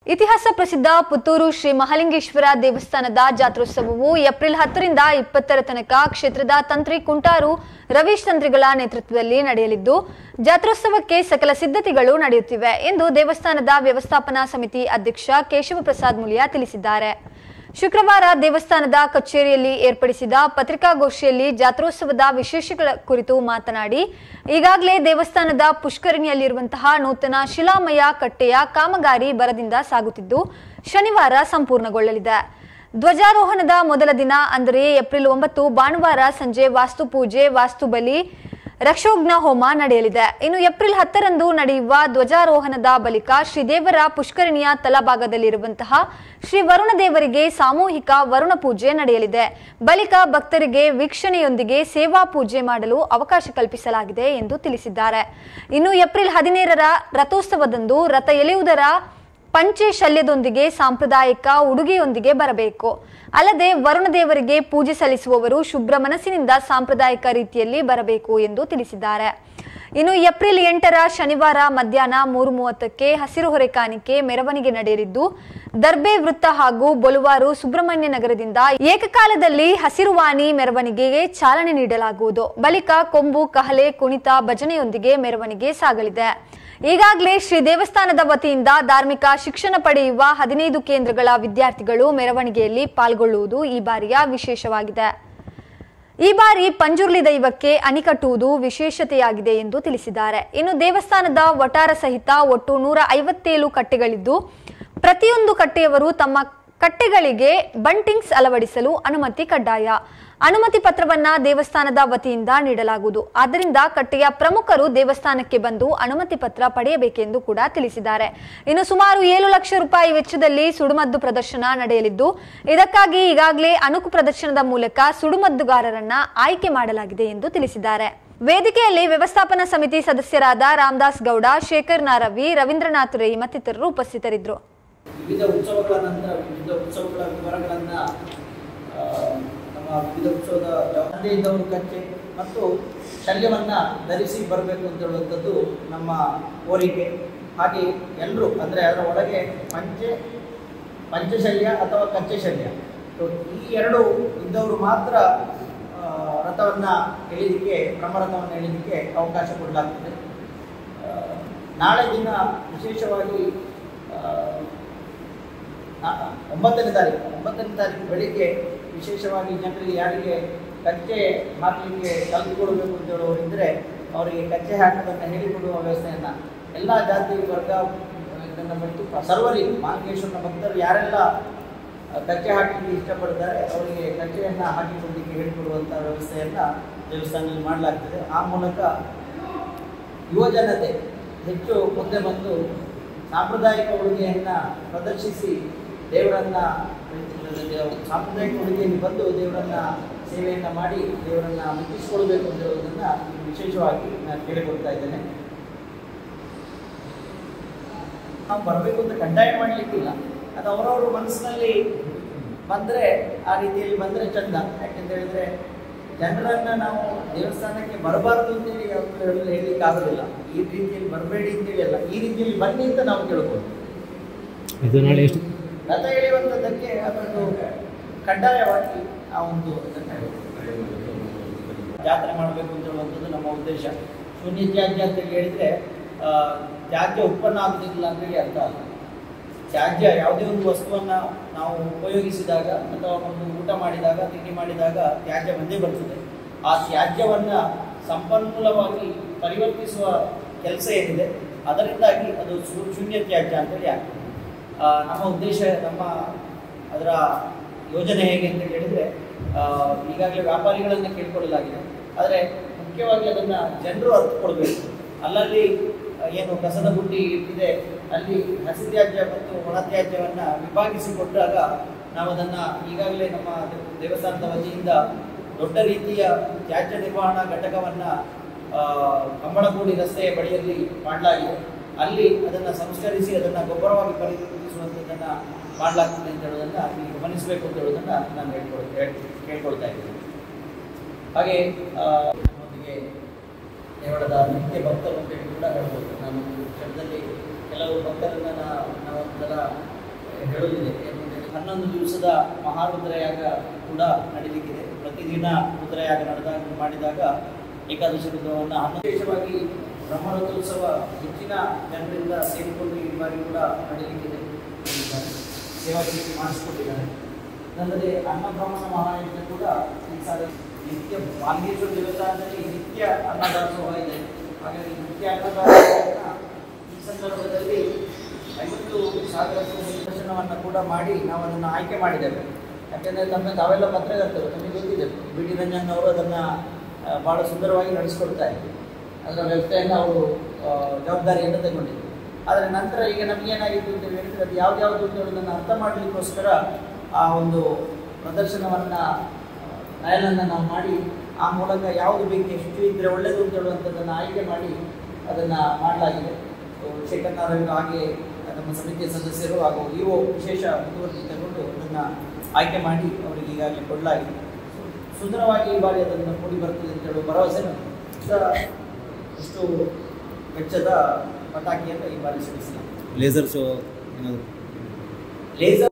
ಇತಿಹಾಸ ಪ್ರಸಿದ್ಧ ಪುತ್ತೂರು ಶ್ರೀ ಮಹಾಲಿಂಗೇಶ್ವರ ದೇವಸ್ಥಾನದ ಜಾತ್ರೋತ್ಸವವು ಏಪ್ರಿಲ್ ಹತ್ತರಿಂದ ಇಪ್ಪತ್ತರ ತನಕ ಕ್ಷೇತ್ರದ ತಂತ್ರಿ ಕುಂಟಾರು ರವೀಶ್ ತಂತ್ರಿಗಳ ನೇತೃತ್ವದಲ್ಲಿ ನಡೆಯಲಿದ್ದು ಜಾತ್ರೋತ್ಸವಕ್ಕೆ ಸಕಲ ಸಿದ್ಧತೆಗಳು ನಡೆಯುತ್ತಿವೆ ಎಂದು ದೇವಸ್ಥಾನದ ವ್ಯವಸ್ಥಾಪನಾ ಸಮಿತಿ ಅಧ್ಯಕ್ಷ ಕೇಶವ ಪ್ರಸಾದ್ ಮುಲಿಯಾ ತಿಳಿಸಿದ್ದಾರೆ ಶುಕ್ರವಾರ ದೇವಸ್ಥಾನದ ಕಚೇರಿಯಲ್ಲಿ ಏರ್ಪಡಿಸಿದ ಪತ್ರಿಕಾಗೋಷ್ಠಿಯಲ್ಲಿ ಜಾತ್ರೋತ್ಸವದ ವಿಶೇಷಗಳ ಕುರಿತು ಮಾತನಾಡಿ ಈಗಾಗಲೇ ದೇವಸ್ಥಾನದ ಪುಷ್ಕರಣಿಯಲ್ಲಿರುವಂತಹ ನೂತನ ಶಿಲಾಮಯ ಕಟ್ಟೆಯ ಕಾಮಗಾರಿ ಬರದಿಂದ ಸಾಗುತ್ತಿದ್ದು ಶನಿವಾರ ಸಂಪೂರ್ಣಗೊಳ್ಳಲಿದೆ ಧ್ವಜಾರೋಹಣದ ಮೊದಲ ದಿನ ಅಂದರೆ ಏಪ್ರಿಲ್ ಒಂಬತ್ತು ಭಾನುವಾರ ಸಂಜೆ ವಾಸ್ತು ಪೂಜೆ ವಾಸ್ತು ಬಲಿ ರಕ್ಷೋಘ್ನ ಹೋಮ ನಡೆಯಲಿದೆ ಇನ್ನು ಏಪ್ರಿಲ್ ಹತ್ತರಂದು ನಡೆಯುವ ಧ್ವಜಾರೋಹಣದ ಬಳಿಕ ಶ್ರೀದೇವರ ಪುಷ್ಕರಣಿಯ ತಲಭಾಗದಲ್ಲಿರುವಂತಹ ಶ್ರೀ ವರುಣ ದೇವರಿಗೆ ಸಾಮೂಹಿಕ ವರುಣ ಪೂಜೆ ನಡೆಯಲಿದೆ ಬಳಿಕ ಭಕ್ತರಿಗೆ ವೀಕ್ಷಣೆಯೊಂದಿಗೆ ಸೇವಾ ಪೂಜೆ ಮಾಡಲು ಅವಕಾಶ ಕಲ್ಪಿಸಲಾಗಿದೆ ಎಂದು ತಿಳಿಸಿದ್ದಾರೆ ಇನ್ನು ಏಪ್ರಿಲ್ ಹದಿನೇಳರ ರಥೋತ್ಸವದಂದು ರಥ ಎಳೆಯುವುದರ ಪಂಚೆ ಶಲ್ಯದೊಂದಿಗೆ ಸಾಂಪ್ರದಾಯಿಕ ಉಡುಗೆಯೊಂದಿಗೆ ಬರಬೇಕು ಅಲ್ಲದೆ ವರುಣ ದೇವರಿಗೆ ಪೂಜೆ ಸಲ್ಲಿಸುವವರು ಶುಭ್ರ ಮನಸ್ಸಿನಿಂದ ಸಾಂಪ್ರದಾಯಿಕ ರೀತಿಯಲ್ಲಿ ಬರಬೇಕು ಎಂದು ತಿಳಿಸಿದ್ದಾರೆ ಇನ್ನು ಏಪ್ರಿಲ್ ಎಂಟರ ಶನಿವಾರ ಮಧ್ಯಾಹ್ನ ಮೂರು ಮೂವತ್ತಕ್ಕೆ ಹಸಿರು ಹೊರೆ ಕಾಣಿಕೆ ಮೆರವಣಿಗೆ ನಡೆಯಲಿದ್ದು ದರ್ಬೆ ವೃತ್ತ ಹಾಗೂ ಬೊಲುವಾರು ಸುಬ್ರಹ್ಮಣ್ಯ ನಗರದಿಂದ ಏಕಕಾಲದಲ್ಲಿ ಹಸಿರುವಾಣಿ ಮೆರವಣಿಗೆಗೆ ಚಾಲನೆ ನೀಡಲಾಗುವುದು ಬಳಿಕ ಕೊಂಬು ಕಹಲೆ ಕುಣಿತ ಭಜನೆಯೊಂದಿಗೆ ಮೆರವಣಿಗೆ ಸಾಗಲಿದೆ ಈಗಾಗಲೇ ಶ್ರೀ ದೇವಸ್ಥಾನದ ವತಿಯಿಂದ ಧಾರ್ಮಿಕ ಶಿಕ್ಷಣ ಪಡೆಯುವ ಹದಿನೈದು ಕೇಂದ್ರಗಳ ವಿದ್ಯಾರ್ಥಿಗಳು ಮೆರವಣಿಗೆಯಲ್ಲಿ ಪಾಲ್ಗೊಳ್ಳುವುದು ಈ ಬಾರಿಯ ವಿಶೇಷವಾಗಿದೆ ಈ ಬಾರಿ ಪಂಜುರ್ಲಿ ದೈವಕ್ಕೆ ಅಣಿಕಟ್ಟುವುದು ವಿಶೇಷತೆಯಾಗಿದೆ ಎಂದು ತಿಳಿಸಿದ್ದಾರೆ ಇನ್ನು ದೇವಸ್ಥಾನದ ವಟಾರ ಸಹಿತ ಒಟ್ಟು ನೂರ ಐವತ್ತೇಳು ಕಟ್ಟೆಗಳಿದ್ದು ಪ್ರತಿಯೊಂದು ಕಟ್ಟೆಯವರು ತಮ್ಮ ಕಟ್ಟೆಗಳಿಗೆ ಬಂಟಿಂಗ್ಸ್ ಅಳವಡಿಸಲು ಅನುಮತಿ ಕಡ್ಡಾಯ ಅನುಮತಿ ಪತ್ರವನ್ನ ದೇವಸ್ಥಾನದ ವತಿಯಿಂದ ನೀಡಲಾಗುವುದು ಆದ್ದರಿಂದ ಕಟ್ಟೆಯ ಪ್ರಮುಖರು ದೇವಸ್ಥಾನಕ್ಕೆ ಬಂದು ಅನುಮತಿ ಪತ್ರ ಪಡೆಯಬೇಕೆಂದು ಕೂಡ ತಿಳಿಸಿದ್ದಾರೆ ಇನ್ನು ಸುಮಾರು ಏಳು ಲಕ್ಷ ರೂಪಾಯಿ ವೆಚ್ಚದಲ್ಲಿ ಸುಡುಮದ್ದು ಪ್ರದರ್ಶನ ನಡೆಯಲಿದ್ದು ಇದಕ್ಕಾಗಿ ಈಗಾಗಲೇ ಅಣುಕು ಪ್ರದರ್ಶನದ ಮೂಲಕ ಸುಡುಮದ್ದುಗಾರರನ್ನ ಆಯ್ಕೆ ಮಾಡಲಾಗಿದೆ ಎಂದು ತಿಳಿಸಿದ್ದಾರೆ ವೇದಿಕೆಯಲ್ಲಿ ವ್ಯವಸ್ಥಾಪನಾ ಸಮಿತಿ ಸದಸ್ಯರಾದ ರಾಮದಾಸ್ ಗೌಡ ಶೇಖರ್ ನಾರವಿ ರವೀಂದ್ರನಾಥ್ ರೈ ಮತ್ತಿತರರು ಉಪಸ್ಥಿತರಿದ್ದರು ವಿವಿಧ ಉತ್ಸವಗಳ ನಂತರ ವಿವಿಧ ಉತ್ಸವಗಳ ವಿವರಗಳನ್ನು ಆ, ನಮ್ಮ ವಿವಿಧ ಉತ್ಸವದ ಜವಾಬ್ದಾರಿ ಇದ್ದವರು ಕಚ್ಚೆ ಮತ್ತು ಶಲ್ಯವನ್ನು ಧರಿಸಿ ಬರಬೇಕು ಅಂತ ಹೇಳುವಂಥದ್ದು ನಮ್ಮ ಕೋರಿಕೆ ಹಾಗೆ ಎಲ್ಲರೂ ಅಂದರೆ ಅದರ ಒಳಗೆ ಪಂಚೆ ಪಂಚಶಲ್ಯ ಅಥವಾ ಕಚ್ಚೆ ಶಲ್ಯ ಸೊ ಈ ಎರಡು ಇದ್ದವರು ಮಾತ್ರ ಆ, ರಥವನ್ನು ಎಳೀಲಿಕ್ಕೆ ಬ್ರಹ್ಮರಥವನ್ನು ಎಳೀಲಿಕ್ಕೆ ಅವಕಾಶ ಕೊಡಲಾಗ್ತದೆ ಆ, ನಾಳೆ ದಿನ ವಿಶೇಷವಾಗಿ ಆ, ನಾ- ಒಂಬತ್ತನೇ ತಾರೀಕು ಒಂಬತ್ತನೇ ತಾರೀಕು ಬೆಳಿಗ್ಗೆ ವಿಶೇಷವಾಗಿ ಜನರಿಗೆ ಯಾರಿಗೆ ಕಚ್ಚೆ ಹಾಕಲಿಕ್ಕೆ ಕಲಿತುಕೊಳ್ಬೇಕು ಅಂತ ಹೇಳುವವರಿದ್ದರೆ ಅವರಿಗೆ ಕಚ್ಚೆ ಹಾಕೋದನ್ನು ಹೇಳಿಕೊಡುವ ವ್ಯವಸ್ಥೆಯನ್ನು ಎಲ್ಲ ಜಾತಿ ವರ್ಗ ಇದನ್ನು ಬಿಟ್ಟು ಸರ್ವರಿಗೆ ಮಾಂಗೇಶ್ವರನ ಭಕ್ತರು ಯಾರೆಲ್ಲ ಆ, ಕಚ್ಚೆ ಹಾಕಲಿಕ್ಕೆ ಇಷ್ಟಪಡ್ತಾರೆ ಅವರಿಗೆ ಕಚ್ಚೆಯನ್ನು ಹಾಕಿಕೊಡಲಿಕ್ಕೆ ಹೇಳಿಕೊಡುವಂಥ ವ್ಯವಸ್ಥೆಯನ್ನು ದೇವಸ್ಥಾನದಲ್ಲಿ ಮಾಡಲಾಗ್ತದೆ ಆ ಮೂಲಕ ಯುವಜನತೆ ಹೆಚ್ಚು ಮುಂದೆ ಬಂದು ಸಾಂಪ್ರದಾಯಿಕ ಉಡುಗೆಯನ್ನು ಪ್ರದರ್ಶಿಸಿ ದೇವರನ್ನ ಸಾಂಪ್ರದಾಯಿಕ ಉಡುಗೆಯಲ್ಲಿ ಬಂದು ದೇವರನ್ನ ಸೇವೆಯನ್ನು ಮಾಡಿ ದೇವರನ್ನ ಮೆಚ್ಚಿಸಿಕೊಳ್ಬೇಕು ಅಂತ ಹೇಳುವುದನ್ನು ವಿಶೇಷವಾಗಿ ನಾನು ಕೇಳಿಕೊಳ್ತಾ ಇದ್ದೇನೆ ನಾವು ಬರಬೇಕು ಅಂತ ಕಡ್ಡಾಯ ಮಾಡಲಿಕ್ಕಿಲ್ಲ ಅದು ಅವರವ್ರ ಮನಸ್ಸಿನಲ್ಲಿ ಬಂದರೆ ಆ ರೀತಿಯಲ್ಲಿ ಬಂದರೆ ಚಂದ ಯಾಕೆಂತ ಹೇಳಿದ್ರೆ ಜನರನ್ನ ನಾವು ದೇವಸ್ಥಾನಕ್ಕೆ ಬರಬಾರದು ಅಂತೇಳಿ ಯಾವತ್ತೂ ಹೇಳಿ ಹೇಳಲಿಕ್ಕೆ ಆಗೋದಿಲ್ಲ ಈ ರೀತಿಯಲ್ಲಿ ಬರಬೇಡಿ ಅಂತೇಳಿ ಅಲ್ಲ ಈ ರೀತಿಯಲ್ಲಿ ಬನ್ನಿ ಅಂತ ನಾವು ಕೇಳ್ಬೋದು ಇದು ನಾಳೆ ಎಷ್ಟು ರಥ ಎಳೆಯುವಂಥದ್ದಕ್ಕೆ ಅದೊಂದು ಕಡ್ಡಾಯವಾಗಿ ಆ ಒಂದು ಅದನ್ನ ಜಾತ್ರೆ ಮಾಡಬೇಕು ಅಂತ ಹೇಳುವಂಥದ್ದು ನಮ್ಮ ಉದ್ದೇಶ ಶೂನ್ಯ ತ್ಯಾಜ್ಯ ಅಂತೇಳಿ ಹೇಳಿದರೆ ಆ, ತ್ಯಾಜ್ಯ ಉತ್ಪನ್ನ ಆಗುತ್ತಿಲ್ಲ ಅಂತೇಳಿ ಅರ್ಥ ಅಲ್ಲ ತ್ಯಾಜ್ಯ ಯಾವುದೇ ಒಂದು ವಸ್ತುವನ್ನು ನಾವು ಉಪಯೋಗಿಸಿದಾಗ ಅಥವಾ ಒಂದು ಊಟ ಮಾಡಿದಾಗ ತಿಂಡಿ ಮಾಡಿದಾಗ ತ್ಯಾಜ್ಯ ಬಂದೇ ಬರ್ತದೆ ಆ ತ್ಯಾಜ್ಯವನ್ನು ಸಂಪನ್ಮೂಲವಾಗಿ ಪರಿವರ್ತಿಸುವ ಕೆಲಸ ಏನಿದೆ ಅದರಿಂದಾಗಿ ಅದು ಶೂ- ಶೂನ್ಯ ತ್ಯಾಜ್ಯ ಅಂತೇಳಿ ಆಗ್ತದೆ ಆ, ನಮ್ಮ ಉದ್ದೇಶ ನಮ್ಮ ಅದರ ಯೋಜನೆ ಹೇಗೆ ಅಂತ ಹೇಳಿದರೆ ಈಗಾಗಲೇ ವ್ಯಾಪಾರಿಗಳನ್ನು ಕೇಳ್ಕೊಳ್ಳಲಾಗಿದೆ ಆದರೆ ಮುಖ್ಯವಾಗಿ ಅದನ್ನು ಜನರು ಅರ್ಥಕೊಳ್ಬೇಕು ಅಲ್ಲಲ್ಲಿ ಆ, ಏನು ಕಸದ ಬುಟ್ಟಿ ಇಟ್ಟಿದೆ ಅಲ್ಲಿ ಹಸಿ ತ್ಯಾಜ್ಯ ಮತ್ತು ಒಣ ತ್ಯಾಜ್ಯವನ್ನು ವಿಭಾಗಿಸಿಕೊಟ್ಟಾಗ ನಾವು ಅದನ್ನು ಈಗಾಗಲೇ ನಮ್ಮ ದೇ- ದೇವಸ್ಥಾನದ ವತಿಯಿಂದ ದೊಡ್ಡ ರೀತಿಯ ತ್ಯಾಜ್ಯ ನಿರ್ವಹಣಾ ಘಟಕವನ್ನು ಕಂಬಳಗೂಡಿ ರಸ್ತೆಯ ಬಳಿಯಲ್ಲಿ ಮಾಡಲಾಗಿದೆ ಅಲ್ಲಿ ಅದನ್ನು ಸಂಸ್ಕರಿಸಿ ಅದನ್ನು ಗೊಬ್ಬರವಾಗಿ ಪರಿವರ್ತಿಸುವಂಥದ್ದನ್ನು ಮಾಡಲಾಗ್ತದೆ ಅಂತ ಹೇಳೋದನ್ನು ಇಲ್ಲಿ ಗಮನಿಸಬೇಕು ಅಂತ ಹೇಳೋದನ್ನು ನಾನು ಹೇಳ್ಕೊಳ್ ಹೇಳ್- ಕೇಳ್ಕೊಳ್ತಾ ಇದ್ದೀನಿ ಹಾಗೆ ಆ, ನಮ್ಮೊಂದಿಗೆ ದೇವಳದ ನಿತ್ಯ ಭಕ್ತರು ಅಂತ ಹೇಳಿ ಕೂಡ ಹೇಳ್ಬೋದು ನಾನು ಶಬ್ದದಲ್ಲಿ ಕೆಲವು ಭಕ್ತರನ್ನು ನಾ- ನಾವು ಒಂದರ ಹೇಳೋದಿದೆ ಹನ್ನೊಂದು ದಿವಸದ ಮಹಾರುದ್ರಯಾಗ ಕೂಡ ನಡೀಲಿಕ್ಕಿದೆ ಪ್ರತಿದಿನ ರುದ್ರಯಾಗ ನಡೆದಾಗ ಮಾಡಿದಾಗ ಏಕಾದಶಿ ರುದ್ರವನ್ನು ಹನ್ನೊಂದು ವಿಶೇಷವಾಗಿ ಬ್ರಹ್ಮರಥೋತ್ಸವ ಹೆಚ್ಚಿನ ಜನರಿಂದ ಸೇರಿಕೊಂಡು ಈ ಬಾರಿ ಕೂಡ ನಡೀಲಿಕ್ಕಿದೆ ಈ ಬಾರಿ ಸೇವಾ ಚೀಟಿ ಮಾಡಿಸ್ಕೊಟ್ಟಿದ್ದಾರೆ ಅದಲ್ಲದೆ ಅನ್ನಬ್ರಹ್ಮಣ ಮಹಾಯಜ್ಞ ಕೂಡ ಈ ಸಾರಿ ನಿತ್ಯ ಮಾಲಿಂಗೇಶ್ವರ ದೇವಸ್ಥಾನದಲ್ಲಿ ನಿತ್ಯ ಅನ್ನದಾಸೋಹ ಇದೆ ಹಾಗಾಗಿ ನಿತ್ಯ ಅನ್ನದಾಸೋಹವನ್ನು ಈ ಸಂದರ್ಭದಲ್ಲಿ ಐವತ್ತು ಸಾವಿರ ದರ್ಶನವನ್ನು ಕೂಡ ಮಾಡಿ ನಾವು ಅದನ್ನು ಆಯ್ಕೆ ಮಾಡಿದ್ದೇವೆ ಯಾಕೆಂದರೆ ತಮ್ಮ ತಾವೆಲ್ಲ ಪತ್ರಕರ್ತರು ನಮಗೆ ಗೊತ್ತಿದೆ ಬಿ ಡಿ ರಂಜನ್ ಅವರು ಅದನ್ನು ಭಾಳ ಸುಂದರವಾಗಿ ನಡೆಸ್ಕೊಡ್ತಾ ಇದ್ರು ಅದರ ವ್ಯವಸ್ಥೆಯನ್ನು ಅವರು ಆ, ಜವಾಬ್ದಾರಿಯನ್ನು ತಗೊಂಡಿದ್ರು ಆದರೆ ನಂತರ ಈಗ ನಮಗೇನಾಗಿತ್ತು ಅಂತ ಹೇಳಿದ್ರೆ ಅದು ಯಾವ್ದು ಯಾವುದು ಅಂತ ಹೇಳೋದನ್ನು ಅರ್ಥ ಮಾಡಲಿಕ್ಕೋಸ್ಕರ ಆ ಒಂದು ಪ್ರದರ್ಶನವನ್ನು ಟ್ರಯಲನ್ನು ನಾವು ಮಾಡಿ ಆ ಮೂಲಕ ಯಾವುದು ಬೇಕು ಎಷ್ಟು ಇದ್ದರೆ ಒಳ್ಳೆಯದು ಅಂತ ಹೇಳುವಂಥದ್ದನ್ನು ಆಯ್ಕೆ ಮಾಡಿ ಅದನ್ನು ಮಾಡಲಾಗಿದೆ ಸೊ ಶೇಖರ್ ನಾರಾಯಣ ಹಾಗೆ ನಮ್ಮ ಸಮಿತಿಯ ಸದಸ್ಯರು ಹಾಗೂ ಇಒ ವಿಶೇಷ ಮುತುವರ್ಜಿ ತಗೊಂಡು ಅದನ್ನು ಆಯ್ಕೆ ಮಾಡಿ ಅವರಿಗೆ ಈಗಾಗಲೇ ಕೊಡಲಾಗಿದೆ ಸೊ, ಸುಂದರವಾಗಿ ಈ ಬಾರಿ ಅದನ್ನು ಮೂಡಿ ಬರ್ತದೆ ಅಂತ ಹೇಳುವ ಭರವಸೆ ನಮಗೆ. ಸ ಇಷ್ಟು ವೆಚ್ಚದ ಪಟಾಕಿಯನ್ನು ಈ ಬಾರಿ ಸಿಡಿಸಲಾಗಿದೆ ಲೇಸರ್ ಶೋ ಏನಾದರೂ ಲೇಸರ್